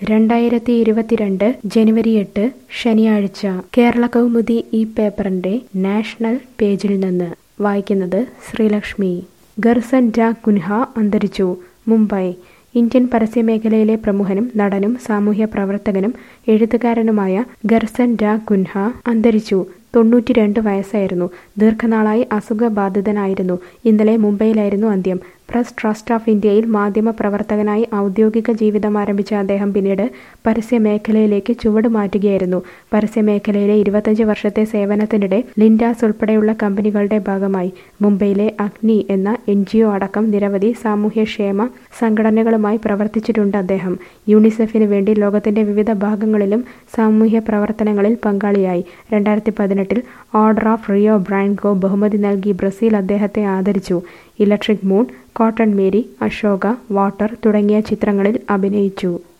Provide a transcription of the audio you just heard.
രണ്ടായിരത്തി ഇരുപത്തിരണ്ട് ജനുവരി എട്ട് ശനിയാഴ്ച കേരള കൗമുദി ഈ പേപ്പറിന്റെ നാഷണൽ പേജിൽ നിന്ന് വായിക്കുന്നത് ശ്രീലക്ഷ്മി ഗർസൻ ഡ കുൻഹ അന്തരിച്ചു മുംബൈ ഇന്ത്യൻ പരസ്യമേഖലയിലെ പ്രമുഖനും നടനും സാമൂഹ്യ പ്രവർത്തകനും എഴുത്തുകാരനുമായ ഗർസൻ ഡ കുൻഹ അന്തരിച്ചു തൊണ്ണൂറ്റിരണ്ട് വയസ്സായിരുന്നു ദീർഘനാളായി അസുഖബാധിതനായിരുന്നു ഇന്നലെ മുംബൈയിലായിരുന്നു അന്ത്യം പ്രസ് ട്രസ്റ്റ് ഓഫ് ഇന്ത്യയിൽ മാധ്യമ പ്രവർത്തകനായി ഔദ്യോഗിക ജീവിതം ആരംഭിച്ച അദ്ദേഹം പിന്നീട് പരസ്യമേഖലയിലേക്ക് ചുവട് മാറ്റുകയായിരുന്നു പരസ്യമേഖലയിലെ ഇരുപത്തഞ്ച് വർഷത്തെ സേവനത്തിനിടെ ലിൻഡാസ് ഉൾപ്പെടെയുള്ള കമ്പനികളുടെ ഭാഗമായി മുംബൈയിലെ അഗ്നി എന്ന എൻ ജി ഒ അടക്കം നിരവധി സാമൂഹ്യക്ഷേമ സംഘടനകളുമായി പ്രവർത്തിച്ചിട്ടുണ്ട് അദ്ദേഹം യൂണിസെഫിന് വേണ്ടി ലോകത്തിന്റെ വിവിധ ഭാഗങ്ങളിലും സാമൂഹ്യ പ്രവർത്തനങ്ങളിൽ പങ്കാളിയായി രണ്ടായിരത്തി പതിനെട്ടിൽ ഓർഡർ ഓഫ് റിയോ ബ്രാൻകോ ബഹുമതി നൽകി ബ്രസീൽ അദ്ദേഹത്തെ ആദരിച്ചു electric moon cotton Mary Ashoka water തുടങ്ങിയ ചിത്രങ്ങളിൽ അഭിനയിച്ചു